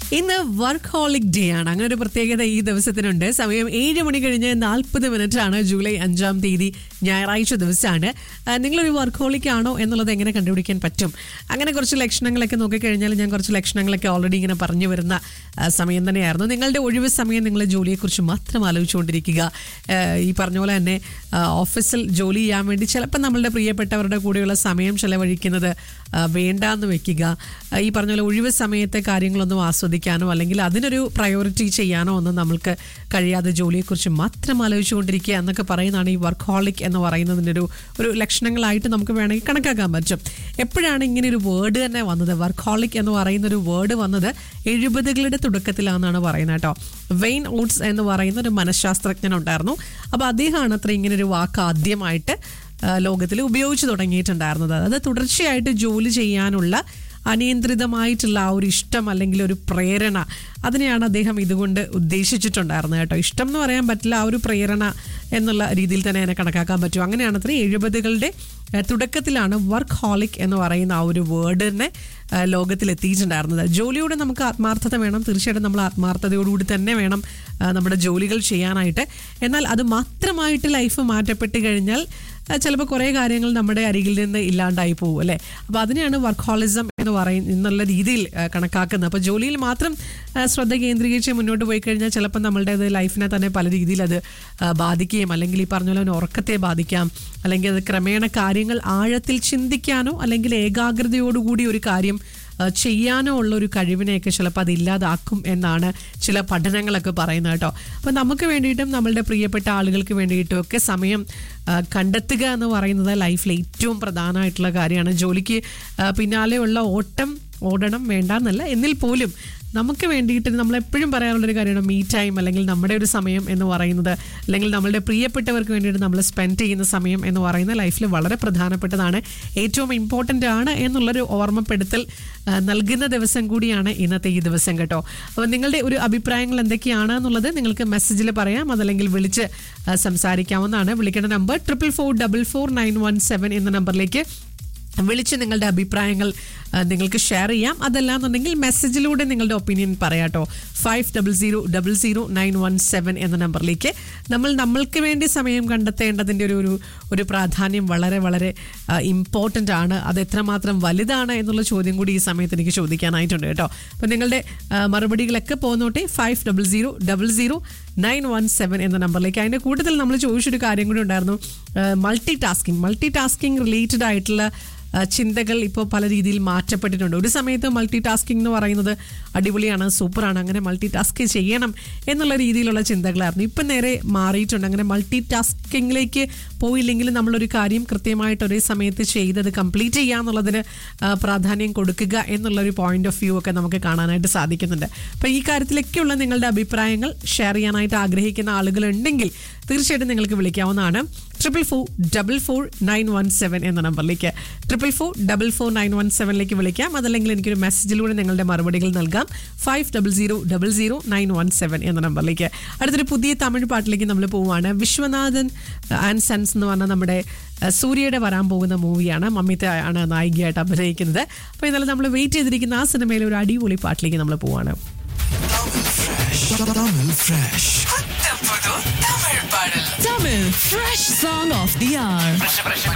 ഇന്ന് work holic day ആണ് അങ്ങനെ ഒരു പ്രത്യേകത ഈ ദിവസത്തിനുണ്ട് സമയം ഏഴ് മണി കഴിഞ്ഞ് നാൽപ്പത് മിനിറ്റ് ആണ് ജൂലൈ അഞ്ചാം തീയതി ഞായറാഴ്ച ദിവസമാണ് ആ, നിങ്ങളൊരു വർക്ക് ഹോളിക് ആണോ എന്നുള്ളത് എങ്ങനെ കണ്ടുപിടിക്കാൻ പറ്റും അങ്ങനെ കുറച്ച് ലക്ഷണങ്ങളൊക്കെ നോക്കിക്കഴിഞ്ഞാൽ ഞാൻ കുറച്ച് ലക്ഷണങ്ങളൊക്കെ ഓൾറെഡി ഇങ്ങനെ പറഞ്ഞു വരുന്ന ആ, സമയം തന്നെയായിരുന്നു നിങ്ങളുടെ ഒഴിവ് സമയം നിങ്ങൾ ജോലിയെക്കുറിച്ച് മാത്രം ആലോചിച്ചുകൊണ്ടിരിക്കുക ആ, ഈ പറഞ്ഞ പോലെ തന്നെ ആ, ഓഫീസിൽ ജോലി ചെയ്യാൻ വേണ്ടി ചിലപ്പോൾ നമ്മളുടെ പ്രിയപ്പെട്ടവരുടെ കൂടെയുള്ള സമയം ചെലവഴിക്കുന്നത് ആ, വേണ്ടാന്ന് വെക്കുക ആ, ഈ പറഞ്ഞ പോലെ ഒഴിവ് സമയത്തെ കാര്യങ്ങളൊന്നും ആസ്വദിക്കാനോ അല്ലെങ്കിൽ അതിനൊരു പ്രയോറിറ്റി ചെയ്യാനോ ഒന്നും നമ്മൾക്ക് കഴിയാതെ ജോലിയെക്കുറിച്ച് മാത്രം ആലോചിച്ചുകൊണ്ടിരിക്കുക എന്നൊക്കെ പറയുന്നതാണ് ഈ വർക്ക് ഹോളിക് എന്ന് പറയുന്നതിൻ്റെ ഒരു ഒരു ലക്ഷണങ്ങളായിട്ട് നമുക്ക് വേണമെങ്കിൽ കണക്കാക്കാൻ പറ്റും എപ്പോഴാണ് ഇങ്ങനെ ഒരു വേർഡ് തന്നെ വന്നത് വർക്ക് ഹോളിക് എന്ന് പറയുന്ന ഒരു വേർഡ് വന്നത് എഴുപതുകളുടെ തുടക്കത്തിലാണെന്നാണ് പറയുന്നത് കേട്ടോ വെയിൻ ഓട്സ് എന്ന് പറയുന്ന ഒരു മനഃശാസ്ത്രജ്ഞൻ ഉണ്ടായിരുന്നു അപ്പോൾ അദ്ദേഹമാണ് അത്ര ഇങ്ങനെ ഒരു വാക്ക് ആദ്യമായിട്ട് ലോകത്തിൽ ഉപയോഗിച്ച് തുടങ്ങിയിട്ടുണ്ടായിരുന്നത് അതായത് തുടർച്ചയായിട്ട് ജോലി ചെയ്യാനുള്ള അനിയന്ത്രിതമായിട്ടുള്ള ആ ഒരു ഇഷ്ടം അല്ലെങ്കിൽ ഒരു പ്രേരണ അതിനെയാണ് അദ്ദേഹം ഇതുകൊണ്ട് ഉദ്ദേശിച്ചിട്ടുണ്ടായിരുന്നത് കേട്ടോ ഇഷ്ടം എന്ന് പറയാൻ പറ്റില്ല ആ ഒരു പ്രേരണ എന്നുള്ള രീതിയിൽ തന്നെ അതിനെ കണക്കാക്കാൻ പറ്റും അങ്ങനെയാണ് അത്ര എഴുപതുകളുടെ ഏഹ്, തുടക്കത്തിലാണ് വർക്ക് ഹോളിക് എന്ന് പറയുന്ന ആ ഒരു വേർഡിനെ ലോകത്തിൽ എത്തിയിട്ടുണ്ടായിരുന്നത് ജോലിയോട് നമുക്ക് ആത്മാർത്ഥത വേണം തീർച്ചയായിട്ടും നമ്മൾ ആത്മാർത്ഥതയോടുകൂടി തന്നെ വേണം ആ, നമ്മുടെ ജോലികൾ ചെയ്യാനായിട്ട് എന്നാൽ അത് മാത്രമായിട്ട് ലൈഫ് മാറ്റപ്പെട്ട് കഴിഞ്ഞാൽ ചിലപ്പോൾ കുറേ കാര്യങ്ങൾ നമ്മുടെ അരികിൽ നിന്ന് ഇല്ലാണ്ടായി പോകും അല്ലേ അപ്പോൾ അതിനെയാണ് വർക്ക് ഹോളിസം എന്ന് പറയും എന്നുള്ള രീതിയിൽ ആ, കണക്കാക്കുന്നത് അപ്പോൾ ജോലിയിൽ മാത്രം ആ, ശ്രദ്ധ കേന്ദ്രീകരിച്ച് മുന്നോട്ട് പോയി കഴിഞ്ഞാൽ ചിലപ്പോൾ നമ്മളുടെ ലൈഫിനെ തന്നെ പല രീതിയിൽ അത് ആ, ബാധിക്കുകയും അല്ലെങ്കിൽ ഈ പറഞ്ഞ പോലെ തന്നെ ഉറക്കത്തെ ബാധിക്കാം അല്ലെങ്കിൽ അത് ക്രമേണ കാര്യങ്ങൾ ആഴത്തിൽ ചിന്തിക്കാനോ അല്ലെങ്കിൽ ഏകാഗ്രതയോടുകൂടി ഒരു കാര്യം ആ, ചെയ്യാനോ ഉള്ള ഒരു കഴിവിനെയൊക്കെ ചിലപ്പോൾ അത് ഇല്ലാതാക്കും എന്നാണ് ചില പഠനങ്ങളൊക്കെ പറയുന്നത് കേട്ടോ അപ്പോൾ നമുക്ക് വേണ്ടിയിട്ടും നമ്മളുടെ പ്രിയപ്പെട്ട ആളുകൾക്ക് വേണ്ടിയിട്ടും ഒക്കെ സമയം ആ, കണ്ടെത്തുക എന്ന് പറയുന്നത് ലൈഫിൽ ഏറ്റവും പ്രധാനമായിട്ടുള്ള കാര്യമാണ് ജോലിക്ക് ആ, പിന്നാലെയുള്ള ഓട്ടം ഓടണം വേണ്ടെന്നല്ല എന്നിൽ പോലും നമുക്ക് വേണ്ടിയിട്ട് നമ്മൾ എപ്പോഴും പറയാറുള്ളൊരു കാര്യമാണ് മീ ടൈം അല്ലെങ്കിൽ നമ്മുടെ ഒരു സമയം എന്ന് പറയുന്നത് അല്ലെങ്കിൽ നമ്മളുടെ പ്രിയപ്പെട്ടവർക്ക് വേണ്ടിയിട്ട് നമ്മൾ സ്പെൻഡ് ചെയ്യുന്ന സമയം എന്ന് പറയുന്നത് ലൈഫിൽ വളരെ പ്രധാനപ്പെട്ടതാണ് ഏറ്റവും ഇമ്പോർട്ടൻ്റ് ആണ് എന്നുള്ളൊരു ഓർമ്മപ്പെടുത്തൽ ആ, നൽകുന്ന ദിവസം കൂടിയാണ് ഇന്നത്തെ ഈ ദിവസം കേട്ടോ അപ്പോൾ നിങ്ങളുടെ ഒരു അഭിപ്രായങ്ങൾ എന്തൊക്കെയാണ് എന്നുള്ളത് നിങ്ങൾക്ക് മെസ്സേജിൽ പറയാം അതല്ലെങ്കിൽ വിളിച്ച് ആ, സംസാരിക്കാവുന്നതാണ് വിളിക്കേണ്ട number triple four double four nine one seven എന്ന നമ്പറിലേക്ക് വിളിച്ച് നിങ്ങളുടെ അഭിപ്രായങ്ങൾ ആ, നിങ്ങൾക്ക് ഷെയർ ചെയ്യാം അതല്ലാന്നുണ്ടെങ്കിൽ മെസ്സേജിലൂടെ നിങ്ങളുടെ ഒപ്പീനിയൻ പറയാട്ടോ five double zero double zero nine one seven എന്ന നമ്പറിലേക്ക് നമ്മൾ നമ്മൾക്ക് വേണ്ടി സമയം കണ്ടെത്തേണ്ടതിൻ്റെ ഒരു ഒരു ഒരു പ്രാധാന്യം വളരെ വളരെ ഇമ്പോർട്ടൻ്റ് ആണ് അത് എത്രമാത്രം വലുതാണ് എന്നുള്ള ചോദ്യം കൂടി ഈ സമയത്ത് എനിക്ക് ചോദിക്കാനായിട്ടുണ്ട് കേട്ടോ അപ്പോൾ നിങ്ങളുടെ ആ, മറുപടികളൊക്കെ പോന്നോട്ടെ five double zero double zero nine one seven എന്ന നമ്പറിലേക്ക് അതിൻ്റെ കൂട്ടത്തിൽ നമ്മൾ ചോദിച്ചൊരു കാര്യം കൂടി ഉണ്ടായിരുന്നു multi tasking multi tasking related ആയിട്ടുള്ള ആ, ചിന്തകൾ ഇപ്പോൾ പല രീതിയിൽ മാറ്റപ്പെട്ടിട്ടുണ്ട് ഒരു സമയത്ത് മൾട്ടി ടാസ്കിംഗ് എന്ന് പറയുന്നത് അടിപൊളിയാണ് സൂപ്പറാണ് അങ്ങനെ മൾട്ടി ടാസ്ക് ചെയ്യണം എന്നുള്ള രീതിയിലുള്ള ചിന്തകളായിരുന്നു ഇപ്പം നേരെ മാറിയിട്ടുണ്ട് അങ്ങനെ മൾട്ടി ടാസ്കിങ്ങിലേക്ക് പോയില്ലെങ്കിൽ നമ്മളൊരു കാര്യം കൃത്യമായിട്ട് ഒരേ സമയത്ത് ചെയ്തത് കംപ്ലീറ്റ് ചെയ്യുക എന്നുള്ളതിന് ആ, പ്രാധാന്യം കൊടുക്കുക എന്നുള്ളൊരു പോയിന്റ് ഓഫ് വ്യൂ ഒക്കെ നമുക്ക് കാണാനായിട്ട് സാധിക്കുന്നുണ്ട് അപ്പോൾ ഈ കാര്യത്തിലൊക്കെയുള്ള നിങ്ങളുടെ അഭിപ്രായങ്ങൾ ഷെയർ ചെയ്യാനായിട്ട് ആഗ്രഹിക്കുന്ന ആളുകളുണ്ടെങ്കിൽ തീർച്ചയായിട്ടും നിങ്ങൾക്ക് വിളിക്കാവുന്നതാണ് triple four double four nine one seven എന്ന നമ്പറിലേക്ക് triple four double four nine one സെവനിലേക്ക് വിളിക്കാം അതല്ലെങ്കിൽ എനിക്കൊരു മെസ്സേജിലൂടെ നിങ്ങളുടെ മറുപടികൾ നൽകാം five double zero double zero nine one seven എന്ന നമ്പറിലേക്ക് അടുത്തൊരു പുതിയ തമിഴ് പാട്ടിലേക്ക് നമ്മൾ പോവുകയാണ് വിശ്വനാഥൻ ആൻഡ് സൺസ് എന്ന് പറഞ്ഞ നമ്മുടെ അഹ്, സൂര്യയുടെ വരാൻ പോകുന്ന മൂവിയാണ് മമ്മിത്ത ആണ് നായികയായിട്ട് അഭിനയിക്കുന്നത് അപ്പോൾ ഇന്നലെ നമ്മൾ വെയിറ്റ് ചെയ്തിരിക്കുന്ന ആ സിനിമയിലെ ഒരു അടിപൊളി പാട്ടിലേക്ക് നമ്മൾ പോവാണ് Tamil Fresh. Tamil Fresh Song of the Hour.